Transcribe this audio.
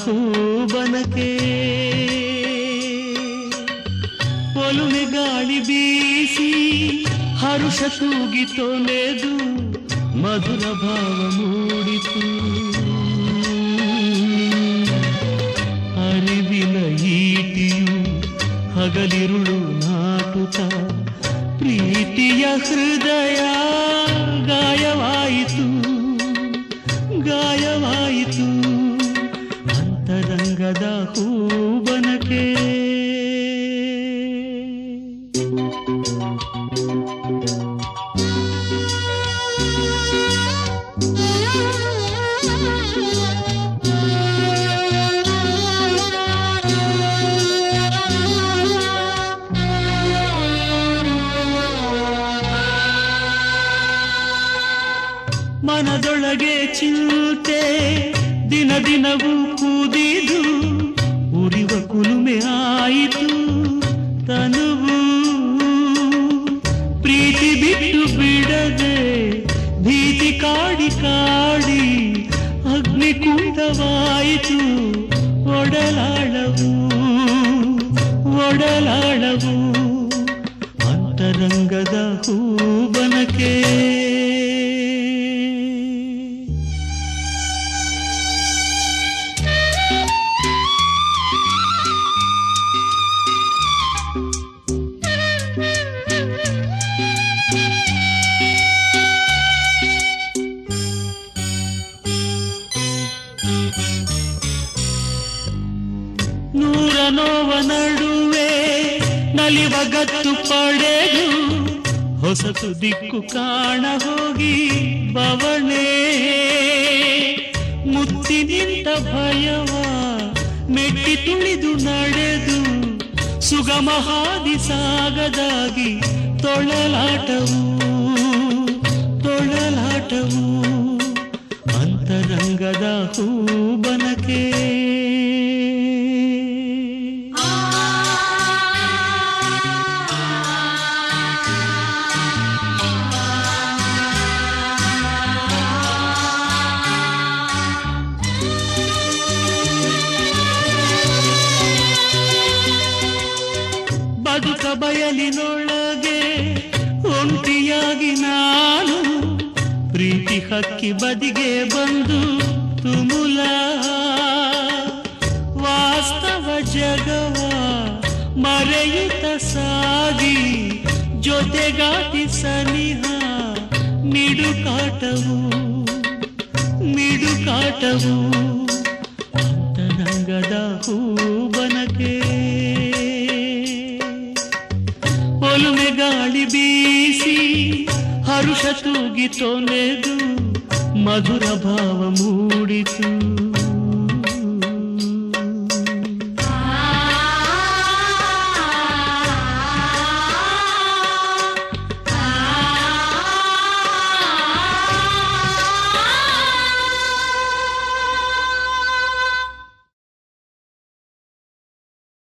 ಹೂಬನಕೆ ಒಲುಮೆ ಗಾಳಿ ಬೀಸಿ ಹರುಷ ತೂಗಿ ತೊನೆದು ಮಧುರ ಭಾವ ಮೂಡಿತು ಅರಿವಿನ ಈಟಿಯು ಹಗಲಿರುಳು ನಾಟುತ್ತ ಪ್ರೀತಿಯ ಹೃದಯ ಗಾಯವಾಯಿತು ಗಾಯವಾಯಿತು ಅಂತರಂಗದ ಹೂಬನಕೆ ಮನದೊಳಗೆ ಚಿಂತೆ ದಿನ ದಿನವೂ ಕೂದಿದು ಉರಿವ ಕುಲುಮೆ ಆಯಿತು ತನುವು ಪ್ರೀತಿ ಬಿಟ್ಟು ಬಿಡದೆ ಭೀತಿ ಕಾಡಿ ಕಾಡಿ ಅಗ್ನಿಕುಂಡವಾಯಿತು ಒಡಲಾಳವು ಒಡಲಾಳವು ಅಂತರಂಗದ ಹೂಬನಕೆ ನೂರ ನೋವ ನಡುವೆ ನಲಿವ ಗತ್ತು ಪಡೆದು ಹೊಸತು ದಿಕ್ಕು ಕಾಣ ಹೋಗಿ ಬವಣೆ ಮುತ್ತಿ ನಿಂತ ಭಯವ ಮೆಟ್ಟಿ ತುಳಿದು ನಡೆದು ಸುಗಮ ಹಾದಿ ಸಾಗದಾಗಿ ತೊಳಲಾಟವು ತೊಳಲಾಟವು ಅಂತರಂಗದ ಹೂಬನಕೆ ಬದುಕ ಬಯಲಿನೊಳಗೆ ಒಂಟಿಯಾಗಿ ನಾನು ಪ್ರೀತಿ ಹಕ್ಕಿ ಬದಿಗೆ ಬಂದು ತುಮುಲ ವಾಸ್ತವ ಜಗವ ಮರೆಯುತ್ತ ಸಾಗಿ ಜೊತೆಗಾಟಿ ಸನಿಹ ಮಿಡುಕಾಟವು ಮಿಡುಕಾಟವು ಅಂತರಂಗದ ಹೂಬನಕೆ ಒಲುಮೆ ಗಾಳಿ ಬೀಸಿ ಹರುಷ ತೂಗಿ ತೊನೆದು ಮಧುರ ಭಾವ ಮೂಡಿತು